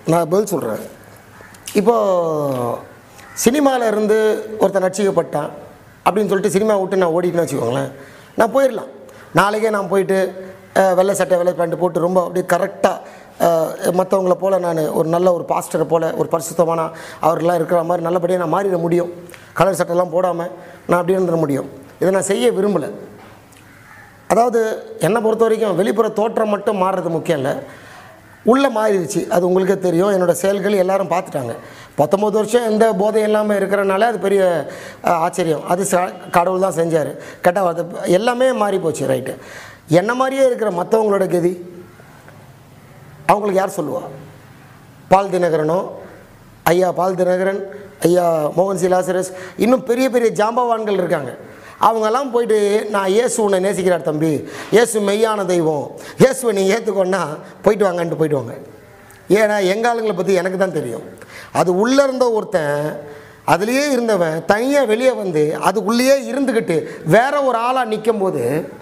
நான் பதில் சொல்கிறேன் இப்போது சினிமாவில் இருந்து ஒருத்தன் நடிச்சிக்கப்பட்டான் அப்படின்னு சொல்லிட்டு சினிமா விட்டு நான் ஓடிட்டுன்னு வச்சுக்கோங்களேன் நான் போயிடலாம் நாளைக்கே நான் போயிட்டு அஹ், வெள்ளை சட்டை வெள்ளை பேண்ட் போட்டு ரொம்ப அப்படியே கரெக்டாக மற்றவங்கள போல் நான் ஒரு நல்ல ஒரு பாஸ்டரை போல் ஒரு பரிசுத்தமான அவர்கள்லாம் இருக்கிற மாதிரி நல்லபடியாக நான் மாறிட முடியும் கலர் சட்டைலாம் போடாமல் நான் அப்படியே இருந்துட முடியும் இதை நான் செய்ய விரும்பலை அதாவது என்னை பொறுத்த வரைக்கும் வெளிப்புற தோற்றம் மட்டும் மாறுறது முக்கியம் இல்லை உள்ளே மாறிடுச்சு அது உங்களுக்கே தெரியும் என்னோடய செயல்கள் எல்லாரும் பார்த்துட்டாங்க பத்தொம்பது வருஷம் எந்த போதையும் இல்லாமல் இருக்கிறனால அது பெரிய அஹ், ஆச்சரியம் அது ச- கடவுள் தான் செஞ்சார் கேட்டால் அது எல்லாமே மாறி போச்சு ரைட்டு என்ன மாதிரியே இருக்கிற மற்றவங்களோட கதி அவங்களுக்கு யார் சொல்லுவா பால் தினகரனோ ஐயா பால் தினகரன் ஐயா மோகன் சி லாசரஸ் இன்னும் பெரிய பெரிய ஜாம்பவான்கள் இருக்காங்க அவங்கெல்லாம் போயிட்டு நான் இயேசு உன்னை நேசிக்கிறார் தம்பி இயேசு மெய்யான தெய்வம் இயேசுவை நீ ஏற்றுக்கொண்டா போயிட்டு வாங்கன்ட்டு போயிட்டு வாங்க ஏன்னா எங்கள் ஆளுங்களை பற்றி எனக்கு தான் தெரியும் அது உள்ளே இருந்த ஒருத்தன் அதுலேயே இருந்தவன் தனியாக வெளியே வந்து அதுக்குள்ளேயே இருந்துக்கிட்டு வேற ஒரு ஆளாக நிற்கும் போது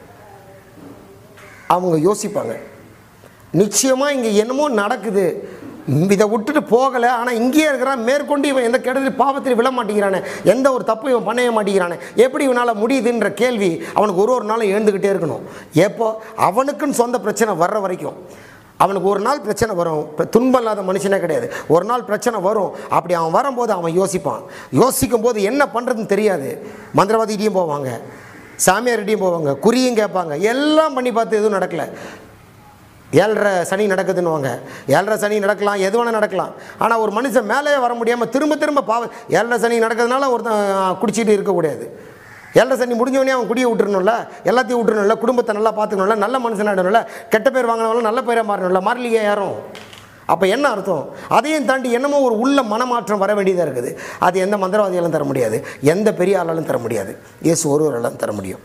அவங்க யோசிப்பாங்க நிச்சயமாக இங்கே என்னமோ நடக்குது ம், இதை விட்டுட்டு போகலை ஆனால் இங்கேயே இருக்கிறான் மேற்கொண்டு இவன் எந்த கெடுதல் பாவத்தில் விழ மாட்டேங்கிறானே எந்த ஒரு தப்பு இவன் பண்ணவே மாட்டேங்கிறானே எப்படி இவனால் முடியுதுன்ற கேள்வி அவனுக்கு ஒரு ஒரு நாளும் எழுந்துக்கிட்டே இருக்கணும் எப்போ அவனுக்குன்னு சொந்த பிரச்சனை வர்ற வரைக்கும் அவனுக்கு ஒரு நாள் பிரச்சனை வரும் இப்ப துன்பம் இல்லாத மனுஷனே கிடையாது ஒரு நாள் பிரச்சனை வரும் அப்படி அவன் வரும்போது அவன் யோசிப்பான் யோசிக்கும் போது என்ன பண்ணுறதுன்னு தெரியாது மந்திரவாதிகிட்டையும் போவாங்க சாமியார்கிட்டையும் போவாங்க குறியும் கேட்பாங்க எல்லாம் பண்ணி பார்த்து எதுவும் நடக்கலை ஏழரை சனி நடக்குதுன்னுவாங்க ஏழரை சனி நடக்கலாம் எது வேணால் நடக்கலாம் ஆனால் ஒரு மனுஷன் மேலே வர முடியாமல் திரும்ப திரும்ப பாவ ஏழரை சனி நடக்கிறதுனால ஒருத்தன் குடிச்சிட்டு இருக்கக்கூடாது ஏழரை சனி முடிஞ்சவனே அவன் குடியை விட்டுறணும்ல எல்லாத்தையும் விட்டுறணும்ல குடும்பத்தை நல்லா பார்த்துக்கணும்ல நல்ல மனுஷனாயிடணும்ல கெட்ட பேர் வாங்கினவங்களும் நல்ல பேரை மாறணும்ல மாறலையே யாரும் அப்போ என்ன அர்த்தம் அதையும் தாண்டி என்னமோ ஒரு உள்ள மனமாற்றம் வர வேண்டியதாக இருக்குது அது எந்த மந்திரவாதியாலும் தர முடியாது எந்த பெரிய ஆளாலும் தர முடியாது இயேசு ஒருவராலும் தர முடியும்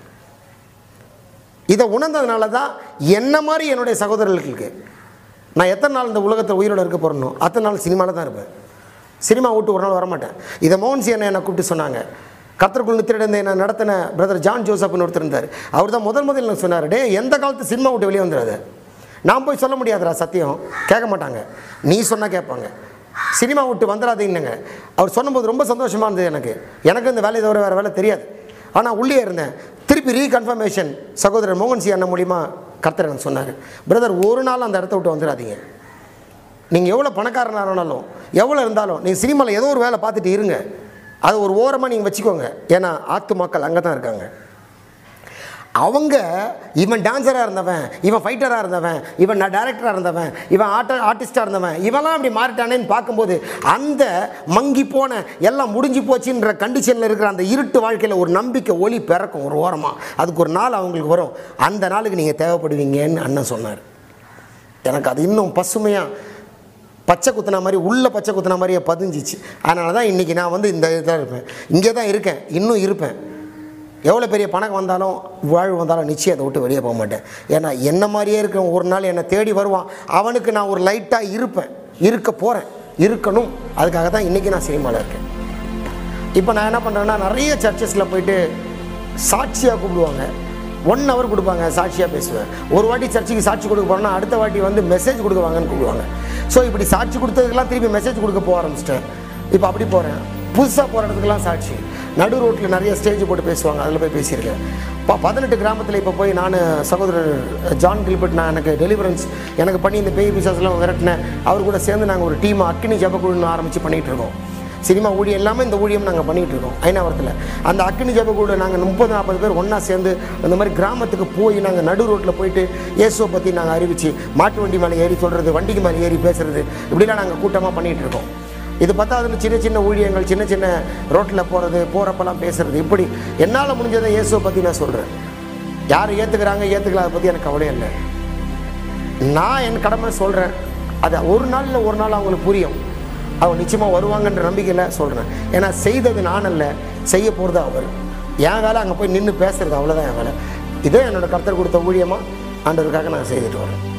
இதை உணர்ந்ததுனால தான் என்ன மாதிரி என்னுடைய சகோதரர்களுக்கு நான் எத்தனை நாள் இந்த உலகத்தில் உயிரோடு இருக்க போகிறனோ அத்தனை நாள் சினிமாவில் தான் இருப்பேன் சினிமா விட்டு ஒரு நாள் வரமாட்டேன் இதை மோகன் சி அண்ணன் என்னை கூப்பிட்டு சொன்னாங்க கர்த்தருக்குள் நித்திரிட என்ன நடத்தின பிரதர் ஜான் ஜோசப்னு ஒருத்தர் இருந்தார் அவர் தான் முதல் முதல்ல எனக்கு சொன்னார் டே எந்த காலத்து சினிமா விட்டு வெளியே வந்துடாது நான் போய் சொல்ல முடியாதுடா சத்தியம் கேட்க மாட்டாங்க நீ சொன்னால் கேட்பாங்க சினிமா விட்டு வந்துடாதீங்கன்னு அவர் சொன்னபோது ரொம்ப சந்தோஷமாக இருந்தது எனக்கு எனக்கு இந்த வேலையை தவிர வேறு வேலை தெரியாது ஆனால் உள்ளே இருந்தேன் திருப்பி ரீகன்ஃபர்மேஷன் சகோதரர் மோகன் சி அண்ணன் மூலிமா கர்த்தர் எனக்கு சொன்னார் பிரதர் ஒரு நாள் அந்த இடத்த விட்டு வந்துடாதீங்க நீங்கள் எவ்வளோ பணக்காரனாக இருந்தாலும் எவ்வளோ இருந்தாலும் நீங்கள் சினிமாவில் ஏதோ ஒரு வேலை பார்த்துட்டு இருங்க அது ஒரு ஓரமாக நீங்கள் வச்சுக்கோங்க ஏன்னா ஆத்து மக்கள் அங்கே தான் இருக்காங்க அவங்க இவன் டான்ஸராக இருந்தவன் இவன் ஃபைட்டராக இருந்தவன் இவன் டேரக்டராக இருந்தவன் இவன் ஆட்ட ஆர்டிஸ்டாக இருந்தவன் இவெல்லாம் அப்படி மாறிட்டானேன்னு பார்க்கும்போது அந்த மங்கி போன எல்லாம் முடிஞ்சு போச்சுன்ற கண்டிஷனில் இருக்கிற அந்த இருட்டு வாழ்க்கையில் ஒரு நம்பிக்கை ஒளி பிறக்கும் ஒரு ஓரமாக அதுக்கு ஒரு நாள் அவங்களுக்கு வரும் அந்த நாளுக்கு நீங்கள் தேவைப்படுவீங்கன்னு அண்ணன் சொன்னார் எனக்கு அது இன்னும் பசுமையாக பச்சை குத்துன மாதிரி உள்ள பச்சை குத்துன மாதிரியே பதிஞ்சிச்சு அதனால தான் இன்றைக்கி நான் வந்து இந்த இதில் இருப்பேன் இங்கே தான் இருக்கேன் இன்னும் இருப்பேன் எவ்வளோ பெரிய பணம் வந்தாலும் வாழ்வு வந்தாலும் நிச்சயம் அதை விட்டு வெளியே போக மாட்டேன் ஏன்னா என்ன மாதிரியே இருக்கிற ஒரு நாள் என்னை தேடி வருவான் அவனுக்கு நான் ஒரு லைட்டாக இருப்பேன் இருக்க போகிறேன் இருக்கணும் அதுக்காக தான் இன்றைக்கி நான் சினிமாவில் இருக்கேன் இப்போ நான் என்ன பண்ணுறேன்னா நிறைய சர்ச்சஸில் போயிட்டு சாட்சியாக கூப்பிடுவாங்க ஒன் ஹவர் கொடுப்பாங்க சாட்சியாக பேசுவேன் ஒரு வாட்டி சர்ச்சுக்கு சாட்சி கொடுக்க போகிறேன்னா அடுத்த வாட்டி வந்து மெசேஜ் கொடுக்குவாங்கன்னு கூப்பிடுவாங்க ஸோ இப்படி சாட்சி கொடுத்ததுக்கெல்லாம் திருப்பி மெசேஜ் கொடுக்க போக ஆரம்பிச்சிட்டேன் இப்போ அப்படி போகிறேன் புதுசாக போகிற இடத்துக்கெல்லாம் சாட்சி நடு ரோட்டில் நிறைய ஸ்டேஜ் போட்டு பேசுவாங்க அதில் போய் பேசியிருக்கேன் இப்போ பதினெட்டு கிராமத்தில் இப்போ போய் நான் சகோதரர் ஜான் கில்பர்ட் நான் எனக்கு டெலிவரன்ஸ் எனக்கு பண்ணி இந்த பேய் பிசாஸ்லாம் விரட்டினேன் அவர் கூட சேர்ந்து நாங்கள் ஒரு டீம் அக்கினி ஜபக்குழுன்னு ஆரம்பித்து பண்ணிகிட்டு இருக்கோம் சினிமா ஊழியம் எல்லாமே இந்த ஊழியம் நாங்கள் பண்ணிகிட்டு இருக்கோம் ஐநாவரத்தில் அந்த அக்கினி ஜபக்குழு நாங்கள் முப்பது நாற்பது பேர் ஒன்றா சேர்ந்து அந்த மாதிரி கிராமத்துக்கு போய் நாங்கள் நடு ரோட்டில் போயிட்டு இயேசுவை பற்றி நாங்கள் அறிவித்து மாட்டு வண்டி மேலே ஏறி சொல்கிறது வண்டிக்கு மேலே ஏறி பேசுறது இப்படிலாம் நாங்கள் கூட்டமாக பண்ணிகிட்டு இருக்கோம் இது பத்தாதுன்னு சின்ன சின்ன ஊழியங்கள் சின்ன சின்ன ரோட்டில் போகிறது போகிறப்பெல்லாம் பேசுறது இப்படி என்னால் முடிஞ்சதை இயேசுவை பற்றி நான் சொல்கிறேன் யார் ஏற்றுக்கிறாங்க ஏற்றுக்கல அதை பற்றி எனக்கு கவலையே இல்லை நான் என் கடமை சொல்கிறேன் அது ஒரு நாளில் ஒரு நாள் அவங்களுக்கு புரியும் அவங்க நிச்சயமாக வருவாங்கன்ற நம்பிக்கையில் சொல்கிறேன் ஏன்னா செய்தது நான் அல்ல செய்ய போகிறது அவர் என் வேலை அங்கே போய் நின்று பேசுறது அவ்வளோதான் என் வேலை இதே என்னோட கருத்தர் கொடுத்த ஊழியமாக ஆண்டவருக்காக நான் செய்துட்டு வரேன்